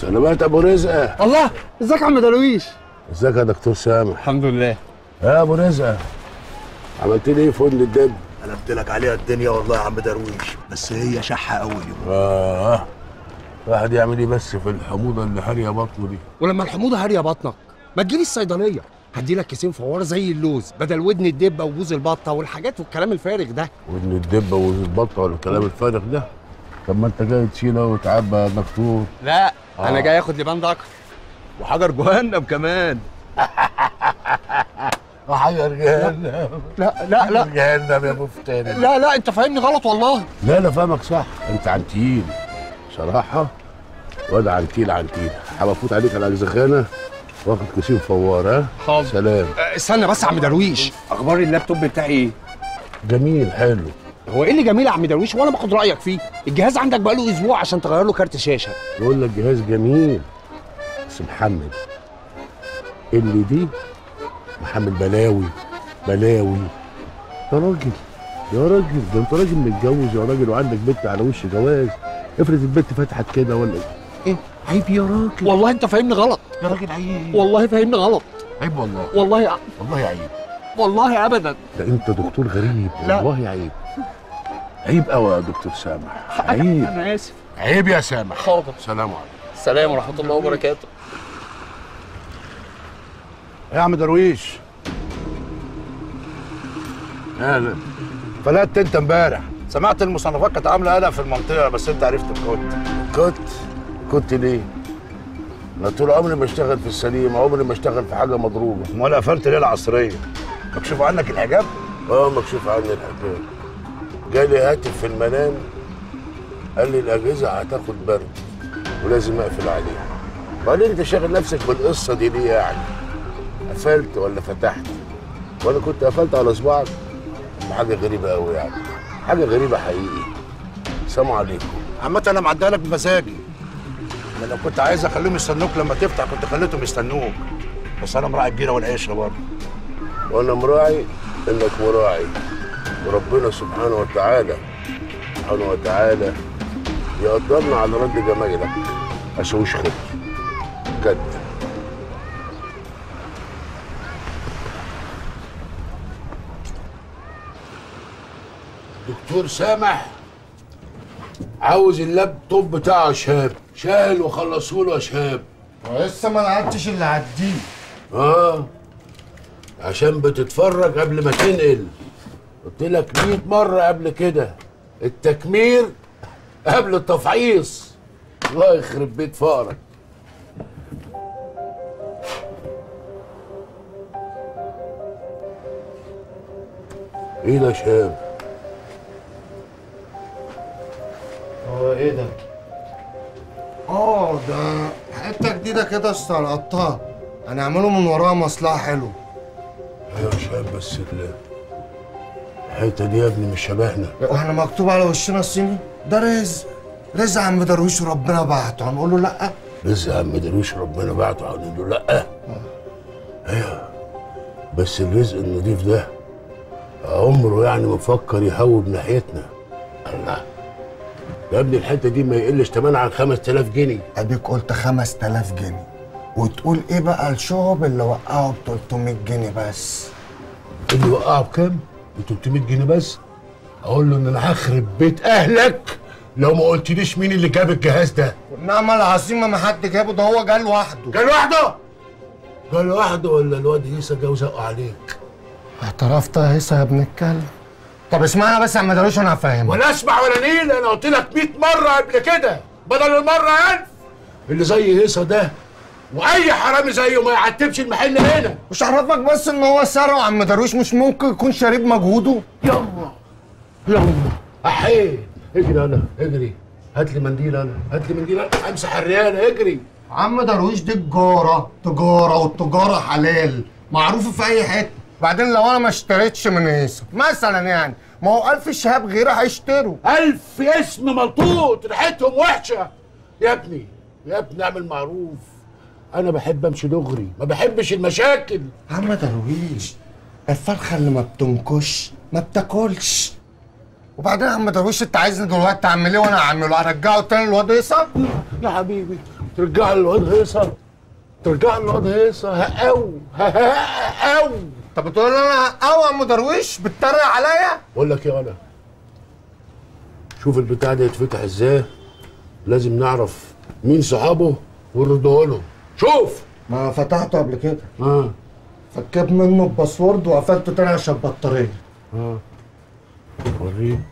سلامات ابو رزقه الله ازيك يا عم درويش ازيك يا دكتور سامح الحمد لله يا ابو رزقه عملت لي ايه فندق الدب قلبت لك عليها الدنيا والله يا عم درويش بس هي شحه قوي اه واحد يعمل ايه بس في الحموضه اللي هاريه بطنه دي ولما الحموضه هاريه بطنك ما تجيلي الصيدليه هدي لك كيسين فوار زي اللوز بدل ودن الدبه وبوز البطه والحاجات والكلام الفارغ ده ودن الدبه والبطه والكلام الفارغ ده طب ما انت جاي تشيلها وتعبى يا دكتور لا آه. انا جاي اخد لبان دكر وحجر جهنم كمان حجر جهنم لا لا لا جهنم يا مفتري لا لا انت فاهمني غلط والله لا لا فاهمك صح انت عنتيل صراحه واد عنتيل عنتيل هبفوت عليك على الزخانه واخد كيسين فوار ها حاضر. سلام أه، استنى بس يا عم درويش اخبار اللابتوب بتاعي ايه جميل حلو هو ايه اللي جميل يا عم درويش وانا باخد رايك فيه الجهاز عندك بقاله اسبوع عشان تغير له كارت شاشه بقول لك جهاز جميل بس محمد اللي دي محمد بلاوي بلاوي يا راجل يا راجل ده انت راجل متجوز يا راجل وعندك بنت على وش جواز افرض البنت فتحت كده ولا ايه؟ ايه عيب يا راجل والله انت فاهمني غلط يا راجل عيب والله فاهمني غلط عيب والله والله والله عيب والله ابدا ده انت دكتور غريب لا. والله عيب عيب قوي يا دكتور سامح عيب انا اسف عيب يا سامح حاضر سلام عليكم السلام ورحمه الله وبركاته يا عم درويش اهلا فلت انت امبارح سمعت المصنفات كانت عامله قلق في المنطقه بس انت عرفت الكود كنت كنت ليه؟ انا طول عمري بشتغل في السليم عمري ما اشتغل في حاجه مضروبه امال قفلت ليه العصريه مكشوف عنك الحجاب اه مكشوف عني الحكايه جالي هاتف في المنام قال لي الاجهزه هتاخد برد ولازم اقفل عليها وبعدين انت شاغل نفسك بالقصه دي ليه يعني؟ قفلت ولا فتحت؟ وانا كنت قفلت على صباعك حاجه غريبه قوي يعني حاجه غريبه حقيقي سلام عليكم عامة انا معديها لك بمزاجي انا لو كنت عايز اخليهم يستنوك لما تفتح كنت خليتهم يستنوك بس انا مراعي الجيره والعشره برضه وانا مراعي انك مراعي وربنا سبحانه وتعالى سبحانه وتعالى يقدرنا على رد جمايلك اشوش خير بجد دكتور سامح عاوز اللابتوب بتاعه شهاب شال وخلصوا له يا شهاب لسه ما لعبتش اللي عديه اه عشان بتتفرج قبل ما تنقل قلت لك 100 مره قبل كده التكمير قبل التفعيص الله يخرب بيت فقرك ايه ده يا شهاب هو ايه ده؟ اه ده حته جديده كده استلقطتها هنعمله من وراها مصلحه حلوه ايوه يا شهاب بس ال- الحته دي يا ابني مش شبهنا واحنا مكتوب على وشنا الصيني ده رزق رزق عم درويش وربنا بعته هنقول له لا رزق عم درويش ربنا بعته هنقول له لا ايوه بس الرزق النضيف ده عمره يعني مفكر يهوب ناحيتنا الله يا ابني الحته دي ما يقلش تمنها عن 5000 جنيه اديك قلت 5000 جنيه وتقول ايه بقى الشهب اللي وقعه ب 300 جنيه بس اللي وقعه بكام؟ ب 300 جنيه بس اقول له ان انا هخرب بيت اهلك لو ما قلتليش مين اللي جاب الجهاز ده والنعمة العظيمة ما حد جابه ده هو جه لوحده جه لوحده جه لوحده ولا الواد عيسى جه وزقه عليك اعترفت يا هيثم يا ابن الكلب طب اسمعنا بس يا عم درويش وانا هفهمك ولا اسمع ولا نيل انا قلت لك 100 مره قبل كده بدل المره 1000 اللي زي هيصه ده واي حرامي زيه ما يعتبش المحل هنا مش عرفك بس ان هو سرق عم درويش مش ممكن يكون شريب مجهوده يلا يلا احيه اجري انا اجري هات لي منديل انا هات لي منديل انا امسح الريانه اجري عم درويش دي تجارة تجارة والتجارة حلال معروفة في أي حتة بعدين لو أنا ما اشتريتش من هيثم مثلا يعني ما هو ألف شهاب غيره هيشتروا ألف اسم ملطوط ريحتهم وحشة يا ابني يا ابني اعمل معروف أنا بحب أمشي دغري ما بحبش المشاكل عم درويش الفرخة اللي ما بتنكش ما بتاكلش وبعدين يا عم درويش انت عايزني دلوقتي اعمل ايه وانا اعمله ارجعه تاني الواد يصب يا حبيبي ترجع الواد هيصه ترجع الواد هيصه هقاو هقاو طب بتقول لي انا قوي يا عم درويش بتتريق عليا بقول لك ايه انا شوف البتاع ده يتفتح ازاي لازم نعرف مين صحابه ونرده لهم شوف ما فتحته قبل كده اه فكيت منه الباسورد وقفلته تاني عشان البطاريه اه وريه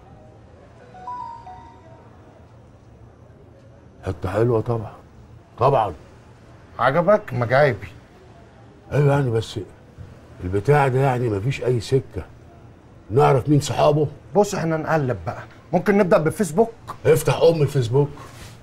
حته حلوه طبعا طبعا عجبك مجايبي ايوه يعني بس البتاع ده يعني مفيش اي سكه نعرف مين صحابه بص احنا نقلب بقى ممكن نبدا بالفيسبوك افتح ام الفيسبوك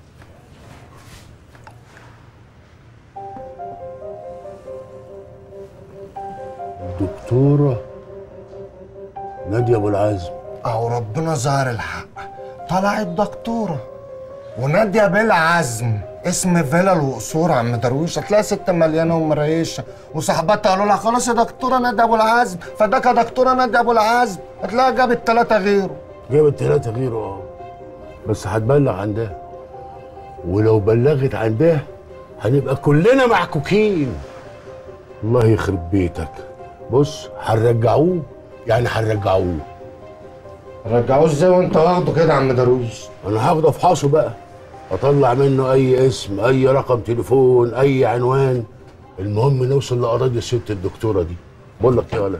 دكتورة نادية أبو العزم اهو ربنا ظهر الحق طلعت دكتوره وناديه بالعزم اسم فيلا القصور يا عم درويش هتلاقي ست مليانه ومريشه وصاحباتها قالوا لها خلاص يا دكتوره ناديه ابو العزم فداك يا دكتوره ناديه ابو العزم هتلاقيها جابت ثلاثه غيره جابت ثلاثة غيره اه بس هتبلغ عن ده ولو بلغت عن ده هنبقى كلنا معكوكين الله يخرب بيتك بص هنرجعوه يعني هنرجعوه رجعوه ازاي وانت واخده كده يا عم درويش انا هاخده افحصه بقى اطلع منه اي اسم اي رقم تليفون اي عنوان المهم نوصل لقراضي الست الدكتوره دي بقول لك يا ولا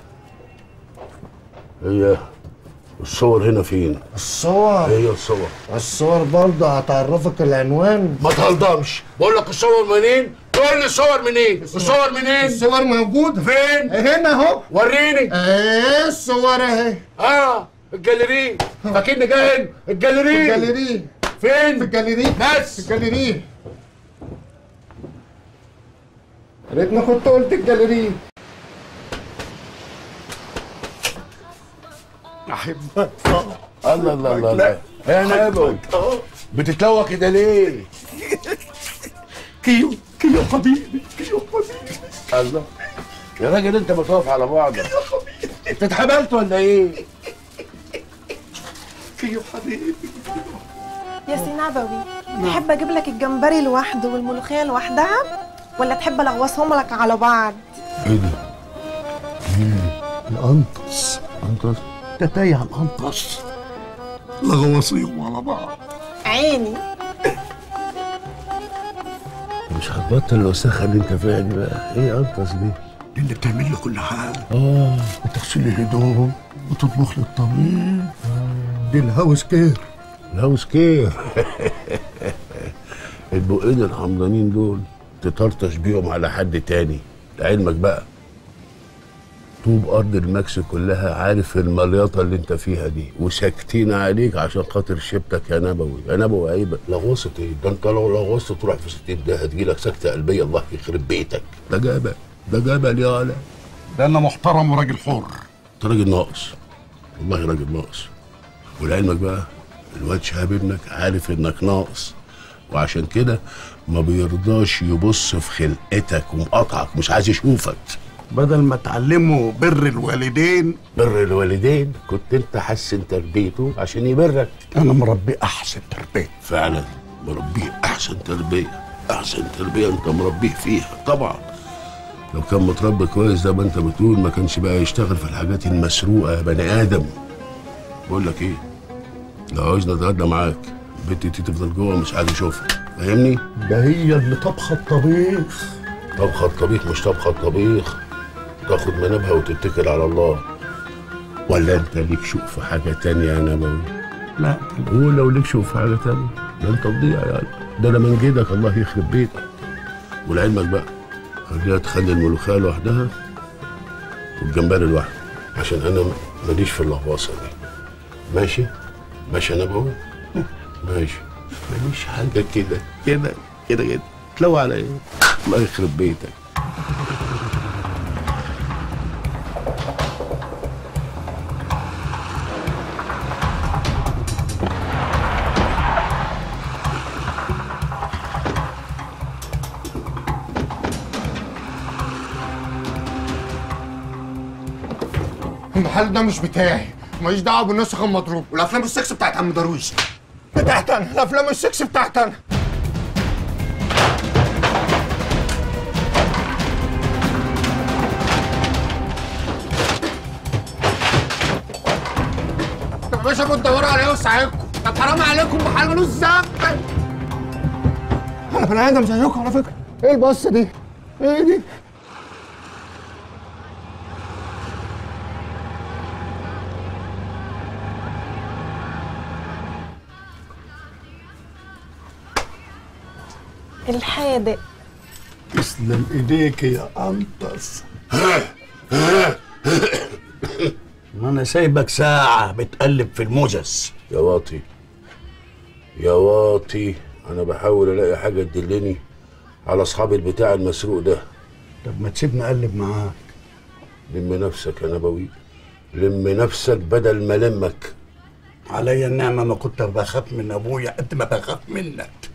هي الصور هنا فين الصور هي الصور الصور برضه هتعرفك العنوان ما تهضمش بقول لك الصور منين تقول لي الصور منين الصور منين الصور موجوده فين هنا اهو وريني ايه الصور اهي اه الجاليري فاكرني جاهل الجاليري الجاليري فين في الجاليري بس الجاليري يا ريتني كنت قلت الجاليري احبك الله الله الله الله يا نبوي بتتلوى كده ليه كيو كيو حبيبي كيو حبيبي الله يا راجل انت بتقف على بعضك انت اتحبلت ولا ايه كيو حبيبي يا سي نبوي تحب اجيب لك الجمبري لوحده والملوخيه لوحدها ولا تحب الغوصهم لك على بعض ايه ده القنطس انت ده تايه على القنطس لغواصيهم على بعض عيني مش هتبطل الوساخه اللي انت فيها دي بقى ايه انقص دي دي اللي بتعمل لي كل حاجه اه وتغسل لي الهدوم وتطبخ لي الطبيخ دي الهاوس كير الهاوس كير البقين الحمضانين دول تطرطش بيهم على حد تاني لعلمك بقى طوب ارض الماكس كلها عارف المليطه اللي انت فيها دي وساكتين عليك عشان خاطر شبتك يا نبوي يا نبوي عيبك لغوصه ايه ده انت لو لغوصت تروح في ستين ده هتجيلك سكته قلبيه الله يخرب بيتك ده جبل ده جبل يا ولا ده انا محترم وراجل حر انت راجل ناقص والله راجل ناقص ولعلمك بقى الواد شهاب ابنك عارف انك ناقص وعشان كده ما بيرضاش يبص في خلقتك ومقاطعك مش عايز يشوفك بدل ما تعلموا بر الوالدين بر الوالدين كنت انت حسن تربيته عشان يبرك انا مربي احسن تربيه فعلا مربيه احسن تربيه احسن تربيه انت مربيه فيها طبعا لو كان متربي كويس زي ما انت بتقول ما كانش بقى يشتغل في الحاجات المسروقه يا بني ادم بقول لك ايه لو عاوزني اتغدى معاك بنتي تي تفضل جوه مش عايز اشوفها فاهمني ده هي اللي طبخه الطبيخ طبخه الطبيخ مش طبخه الطبيخ تاخد منابها وتتكل على الله ولا انت ليك شوق في حاجه تانية يا نبوي لا ولو ليك شوق في حاجه تانية ده انت تضيع يعني ده انا من جيدك الله يخرب بيتك ولعلمك بقى خليها تخلي الملوخيه لوحدها والجمبري لوحده عشان انا ماليش في اللهوصه دي ماشي ماشي يا نبوي ماشي ماليش حاجه كده كده كده كده تلوى على ايه الله يخرب بيتك المحل ده مش بتاعي ماليش دعوه بالنسخ المضروب والافلام السكس بتاعت عم درويش بتاعت انا الافلام السكس بتاعت انا طب يا باشا بتدوروا على ايه وساعدكم طب حرام عليكم بحال ملوش ذنب انا بني ادم زيكم على فكره ايه البصه دي؟ ايه دي؟ الحادق تسلم ايديك يا انطس ما انا سايبك ساعة بتقلب في الموزس يا واطي يا واطي انا بحاول الاقي حاجه تدلني على اصحاب البتاع المسروق ده طب ما تسيبني اقلب معاك لم نفسك يا نبوي لم نفسك بدل ما لمك عليا النعمة ما كنت بخاف من ابويا قد ما بخاف منك